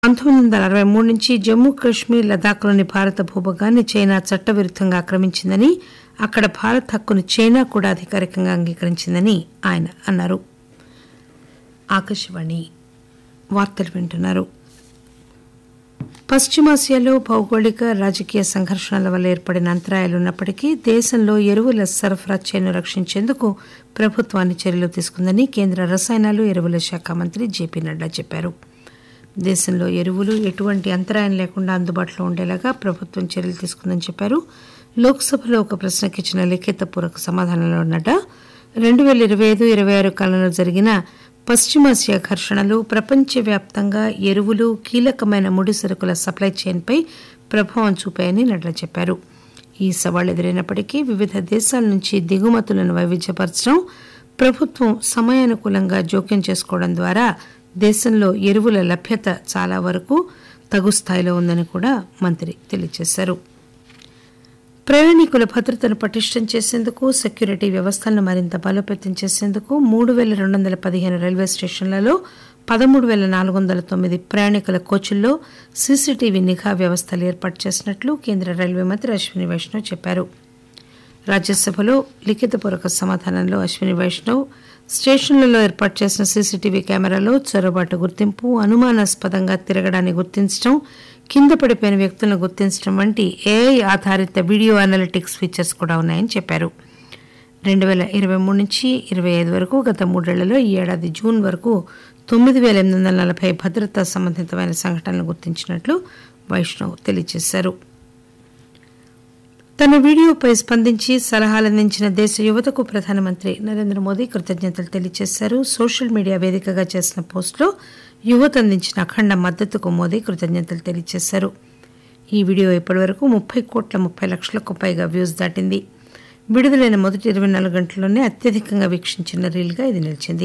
పంతొమ్మిది వందల అరవై మూడు నుంచి జమ్మూ కశ్మీర్ లదాఖ్లోని భారత భూభాగాన్ని చైనా చట్టవిరుద్దంగా ఆక్రమించిందని అక్కడ భారత్ హక్కును చైనా కూడా అధికారికంగా అంగీకరించిందని ఆయన అన్నారు ఆకాశవాణి వార్తలు వింటున్నారు పశ్చిమాసియాలో భౌగోళిక రాజకీయ సంఘర్షణల వల్ల ఏర్పడిన అంతరాయాలున్నప్పటికీ దేశంలో ఎరువుల సరఫరా చైను రక్షించేందుకు ప్రభుత్వాన్ని చర్యలు తీసుకుందని కేంద్ర రసాయనాలు ఎరువుల శాఖ మంత్రి జేపీ నడ్డా చెప్పారు దేశంలో ఎరువులు ఎటువంటి అంతరాయం లేకుండా అందుబాటులో ఉండేలాగా ప్రభుత్వం చర్యలు తీసుకుందని చెప్పారు లోక్సభలో ఒక ప్రశ్నకి ఇచ్చిన లిఖితపూర్వక సమాధానంలో నడ్డా రెండు పేల ఇరవై ఐదు ఇరవై ఆరు కాలంలో జరిగిన పశ్చిమాసియా ఘర్షణలు ప్రపంచవ్యాప్తంగా ఎరువులు కీలకమైన ముడి సరుకుల సప్లై చైన్పై ప్రభావం చూపాయని నడ్డా చెప్పారు ఈ సవాళ్లు ఎదురైనప్పటికీ వివిధ దేశాల నుంచి దిగుమతులను వైవిధ్యపరచడం ప్రభుత్వం సమయానుకూలంగా జోక్యం చేసుకోవడం ద్వారా దేశంలో ఎరువుల లభ్యత చాలా వరకు తగు స్థాయిలో ఉందని కూడా మంత్రి తెలియజేశారు ప్రయాణికుల భద్రతను పటిష్టం చేసేందుకు సెక్యూరిటీ వ్యవస్థలను మరింత బలోపేతం చేసేందుకు మూడు పేల రెండు వందల పదిహేను రైల్వే స్టేషన్లలో పదమూడు పేల నాలుగు వందల తొమ్మిది ప్రయాణికుల కోచుల్లో సీసీటీవీ నిఘా వ్యవస్థలు ఏర్పాటు చేసినట్లు కేంద్ర రైల్వే మంత్రి అశ్విని వైష్ణవ్ చెప్పారు రాజ్యసభలో లిఖితపూర్వక సమాధానంలో అశ్విని వైష్ణవ్ స్టేషన్లలో ఏర్పాటు చేసిన సీసీటీవీ కెమెరాలో చొరబాటు గుర్తింపు అనుమానాస్పదంగా తిరగడాన్ని గుర్తించడం కింద పడిపోయిన వ్యక్తులను గుర్తించడం వంటి ఏఐ ఆధారిత వీడియో అనలిటిక్స్ ఫీచర్స్ కూడా ఉన్నాయని చెప్పారు రెండు పేల ఇరవై మూడు నుంచి ఇరవై ఐదు వరకు గత మూడేళ్లలో ఈ ఏడాది జూన్ వరకు తొమ్మిది పేల ఎనిమిది వందల నలభై భద్రతా సంబంధితమైన సంఘటనలు గుర్తించినట్లు వైష్ణవ్ తెలియజేశారు తన వీడియోపై స్పందించి సలహాలందించిన దేశ యువతకు ప్రధానమంత్రి నరేంద్ర మోదీ కృతజ్ఞతలు తెలియజేశారు సోషల్ మీడియా వేదికగా చేసిన పోస్టులో యువత అందించిన అఖండ మద్దతుకు మోదీ కృతజ్ఞతలు తెలియజేశారు ఈ వీడియో ఇప్పటివరకు ముప్పై కోట్ల ముప్పై లక్షలకు పైగా వ్యూస్ దాటింది విడుదలైన మొదటి ఇరవై నాలుగు గంటల్లోనే అత్యధికంగా వీక్షించిన రీల్గా ఇది నిలిచింది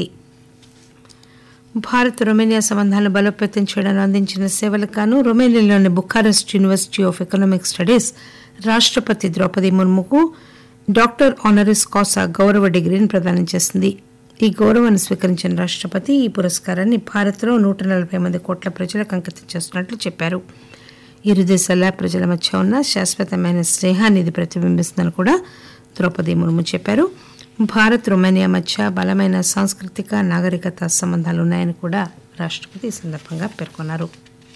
భారత్ రొమేనియా సంబంధాలను బలోపేతం చేయడానికి అందించిన సేవలకు గాను రొమేనియాలోని Bucharest university of economic studies రాష్టపతి ద్రౌపది ముర్ముకు డాక్టర్ ఆనరిస్ కాసా గౌరవ డిగ్రీని ప్రదానం చేసింది ఈ గౌరవాన్ని స్వీకరించిన రాష్టపతి ఈ పురస్కారాన్ని భారత్లో నూట నలభై మంది కోట్ల ప్రజలకు అంకితం చేస్తున్నట్లు చెప్పారు ఇరు దేశాల ప్రజల మధ్య ఉన్న శాశ్వతమైన స్నేహాన్ని ఇది ప్రతిబింబిస్తుందని కూడా ద్రౌపది ముర్ము చెప్పారు భారత్ రొమేనియా మధ్య బలమైన సాంస్కృతిక నాగరికత సంబంధాలు ఉన్నాయని కూడా రాష్టపతి ఈ సందర్భంగా పేర్కొన్నారు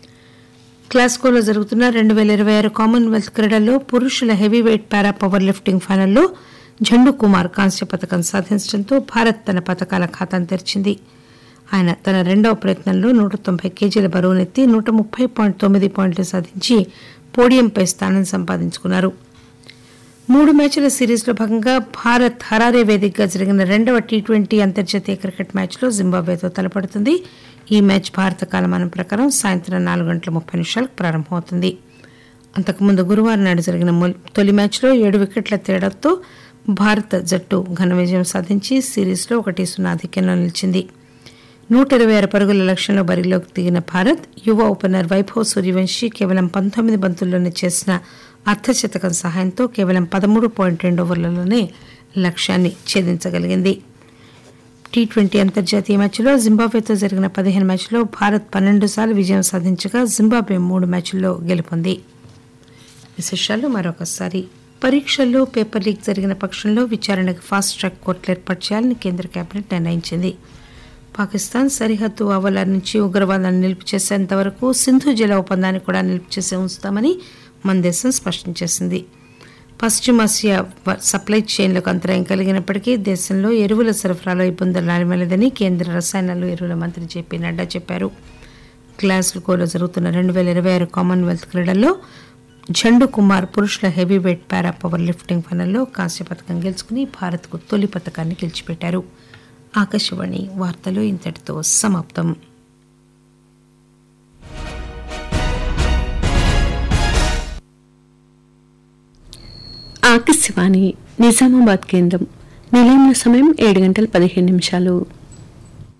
గ్లాస్గోలో జరుగుతున్న రెండు పేల ఇరవై ఆరు కామన్వెల్త్ క్రీడల్లో పురుషుల heavy weight para power lifting ఫైనల్లో జండు కుమార్ కాంస్య పథకం సాధించడంతో భారత్ తన పథకాల ఖాతాను తెరిచింది ఆయన తన రెండవ ప్రయత్నంలో నూట తొంభై కేజీల బరువునెత్తి నూట ముప్పై పాయింట్ తొమ్మిది పాయింట్లు సాధించి పోడియంపై స్థానం సంపాదించుకున్నారు మూడు మ్యాచ్ల సిరీస్లో భాగంగా భారత్ హరారే వేదికగా జరిగిన రెండవ టీ ట్వంటీ అంతర్జాతీయ క్రికెట్ మ్యాచ్లో జింబాబ్వేతో తలపడుతుంది ఈ మ్యాచ్ భారత కాలమానం ప్రకారం సాయంత్రం నాలుగు గంటల ముప్పై నిమిషాలకు ప్రారంభమవుతుంది అంతకుముందు గురువారం నాడు జరిగిన తొలి మ్యాచ్లో ఏడు వికెట్ల తేడాతో భారత జట్టు ఘన విజయం సాధించి సిరీస్లో ఒకటి సున్నా ఆధిక్యంలో నిలిచింది నూట ఇరవై ఆరు పరుగుల లక్ష్యంలో బరిలోకి దిగిన భారత్ యువ ఓపెనర్ వైభవ్ సూర్యవంశీ కేవలం పంతొమ్మిది బంతుల్లోనే చేసిన అర్ధశతకం సహాయంతో కేవలం పదమూడు పాయింట్ రెండు ఓవర్లలోనే లక్ష్యాన్ని ఛేదించగలిగింది టీ ట్వంటీ అంతర్జాతీయ మ్యాచ్లో జింబాబ్వేతో జరిగిన పదిహేను మ్యాచ్లో భారత్ పన్నెండు సార్లు విజయం సాధించగా జింబాబ్వే మూడు మ్యాచ్ల్లో గెలుపొంది విశేషాలు మరొకసారి పరీక్షల్లో పేపర్ లీక్ జరిగిన పక్షంలో విచారణకు ఫాస్ట్ ట్రాక్ కోర్టులు ఏర్పాటు చేయాలని కేంద్ర కేబినెట్ నిర్ణయించింది పాకిస్తాన్ సరిహద్దు ఆవల నుంచి ఉగ్రవాదాన్ని నిలుపు చేసేంత వరకు సింధు జల ఒప్పందాన్ని కూడా నిలుపు చేసి ఉంచుతామని మన దేశం స్పష్టం చేసింది పశ్చిమాసియా సప్లై చైన్లకు అంతరాయం కలిగినప్పటికీ దేశంలో ఎరువుల సరఫరాలో ఇబ్బందులు రానివ్వలేదని కేంద్ర రసాయనాలు ఎరువుల మంత్రి జేపీ నడ్డా చెప్పారు గ్లాస్గోలో జరుగుతున్న రెండు వేల ఇరవై ఆరు కామన్వెల్త్ క్రీడల్లో జండు కుమార్ పురుషుల heavy weight para power lifting ఫైనల్లో కాంస్య పథకం గెలుచుకుని భారత్కు తొలి పథకాన్ని గెలిచిపెట్టారు ఆకాశవాణి వార్తలు ఇంతటితో సమాప్తం ఆకాశవాణి నిజామాబాద్ కేంద్రం నిలయంలో సమయం ఏడు గంటల పదిహేను నిమిషాలు